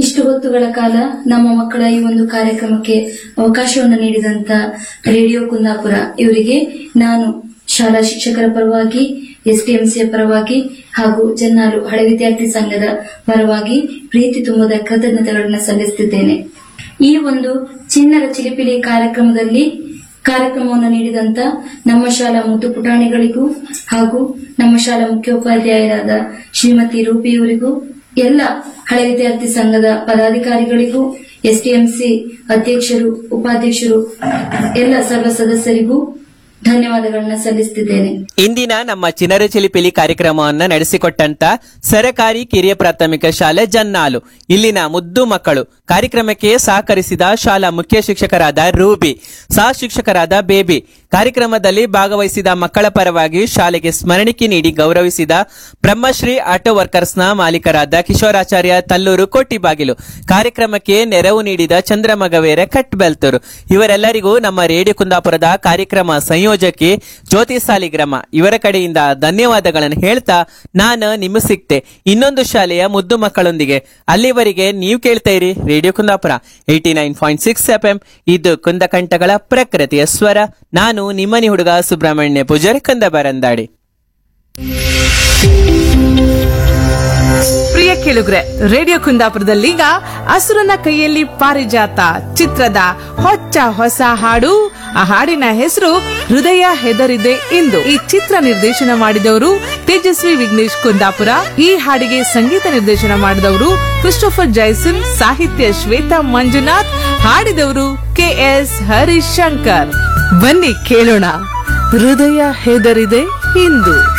ಇಷ್ಟು ಹೊತ್ತುಗಳ ಕಾಲ ನಮ್ಮ ಮಕ್ಕಳ ಈ ಒಂದು ಕಾರ್ಯಕ್ರಮಕ್ಕೆ ಅವಕಾಶವನ್ನು ನೀಡಿದಂತ ರೇಡಿಯೋ ಕುಂದಾಪುರ ಇವರಿಗೆ ನಾನು ಶಾಲಾ ಶಿಕ್ಷಕರ ಪರವಾಗಿ ಎಸ್ಡಿಎಂಸಿಯ ಪರವಾಗಿ ಹಾಗೂ ಜನ್ನಾರು ಹಳೆ ವಿದ್ಯಾರ್ಥಿ ಸಂಘದ ಪರವಾಗಿ ಪ್ರೀತಿ ತುಂಬದ ಕೃತಜ್ಞತೆಗಳನ್ನು ಸಲ್ಲಿಸುತ್ತಿದ್ದೇನೆ ಈ ಒಂದು ಚಿನ್ನರ ಚಿಲಿಪಿಲಿ ಕಾರ್ಯಕ್ರಮದಲ್ಲಿ ಕಾರ್ಯಕ್ರಮವನ್ನು ನೀಡಿದಂತ ನಮ್ಮ ಶಾಲಾ ಮುದ್ದು ಪುಟಾಣಿಗಳಿಗೂ ಹಾಗೂ ನಮ್ಮ ಶಾಲಾ ಮುಖ್ಯೋಪಾಧ್ಯಾಯರಾದ ಶ್ರೀಮತಿ ರೂಪಿಯವರಿಗೂ ಎಲ್ಲ ಹಳೆ ವಿದ್ಯಾರ್ಥಿ ಸಂಘದ ಪದಾಧಿಕಾರಿಗಳಿಗೂ ಎಸ್ಟಿಎಂಸಿ ಅಧ್ಯಕ್ಷರು ಉಪಾಧ್ಯಕ್ಷರು ಎಲ್ಲ ಸರ್ವ ಸದಸ್ಯರಿಗೂ ಧನ್ಯವಾದಗಳನ್ನ ಸಲ್ಲಿಸುತ್ತಿದ್ದೇನೆ ಇಂದಿನ ನಮ್ಮ ಚಿನರು ಚಿಲಿಪಿಲಿ ಕಾರ್ಯಕ್ರಮವನ್ನ ನಡೆಸಿಕೊಟ್ಟಂತ ಸರಕಾರಿ ಕಿರಿಯ ಪ್ರಾಥಮಿಕ ಶಾಲೆ ಜನ್ನಾಲು ಇಲ್ಲಿನ ಮುದ್ದು ಮಕ್ಕಳು ಕಾರ್ಯಕ್ರಮಕ್ಕೆ ಸಹಕರಿಸಿದ ಶಾಲಾ ಮುಖ್ಯ ಶಿಕ್ಷಕರಾದ ರೂಬಿ ಸಹ ಶಿಕ್ಷಕರಾದ ಬೇಬಿ ಕಾರ್ಯಕ್ರಮದಲ್ಲಿ ಭಾಗವಹಿಸಿದ ಮಕ್ಕಳ ಪರವಾಗಿ ಶಾಲೆಗೆ ಸ್ಮರಣಿಕೆ ನೀಡಿ ಗೌರವಿಸಿದ ಬ್ರಹ್ಮಶ್ರೀ ಆಟೋ ವರ್ಕರ್ಸ್ನ ಮಾಲೀಕರಾದ ಕಿಶೋರಾಚಾರ್ಯ ತಲ್ಲೂರು ಕೋಟಿಬಾಗಿಲು ಕಾರ್ಯಕ್ರಮಕ್ಕೆ ನೆರವು ನೀಡಿದ ಚಂದ್ರಮಗವೇರ ಕಟ್ಬೆಲ್ತೂರು ಇವರೆಲ್ಲರಿಗೂ ನಮ್ಮ ರೇಡಿಯೋ ಕುಂದಾಪುರದ ಕಾರ್ಯಕ್ರಮ ಸಂಯೋಜಕಿ ಜ್ಯೋತಿ ಸಾಲಿಗ್ರಾಮ ಇವರ ಕಡೆಯಿಂದ ಧನ್ಯವಾದಗಳನ್ನು ಹೇಳ್ತಾ ನಾನು ನಿಮ್ಮ ಸಿಕ್ತೆ ಇನ್ನೊಂದು ಶಾಲೆಯ ಮುದ್ದು ಮಕ್ಕಳೊಂದಿಗೆ ಅಲ್ಲಿವರೆಗೆ ನೀವು ಕೇಳ್ತಾ ಇರಿ radio Kundapura eighty nine point six F M ಇದು ಕುಂದಕಂಠಗಳ ಪ್ರಕೃತಿಯ ಸ್ವರ ನಾನು ನಿಮ್ಮನಿ ಹುಡುಗ ಸುಬ್ರಹ್ಮಣ್ಯ ಪೂಜಾರಿ ಕಂದಬರಂದಾಡಿ ಪ್ರಿಯ ಕೇಳುಗ್ರೆ ರೇಡಿಯೋ ಕುಂದಾಪುರದಲ್ಲೀಗ ಅಸುರನ ಕೈಯಲ್ಲಿ ಪಾರಿಜಾತ ಚಿತ್ರದ ಹೊಚ್ಚ ಹೊಸ ಹಾಡು ಆ ಹಾಡಿನ ಹೆಸರು ಹೃದಯ ಹೆದರಿದೆ ಎಂದು ಈ ಚಿತ್ರ ನಿರ್ದೇಶನ ಮಾಡಿದವರು ತೇಜಸ್ವಿ ವಿಘ್ನೇಶ್ ಕುಂದಾಪುರ ಈ ಹಾಡಿಗೆ ಸಂಗೀತ ನಿರ್ದೇಶನ ಮಾಡಿದವರು ಕ್ರಿಸ್ಟೋಫರ್ ಜೈಸನ್ ಸಾಹಿತ್ಯ ಶ್ವೇತಾ ಮಂಜುನಾಥ್ ಹಾಡಿದವರು ಕೆ ಎಸ್ ಹರಿಶಂಕರ್ ಬನ್ನಿ ಕೇಳೋಣ ಹೃದಯ ಹೆದರಿದೆ ಇಂದು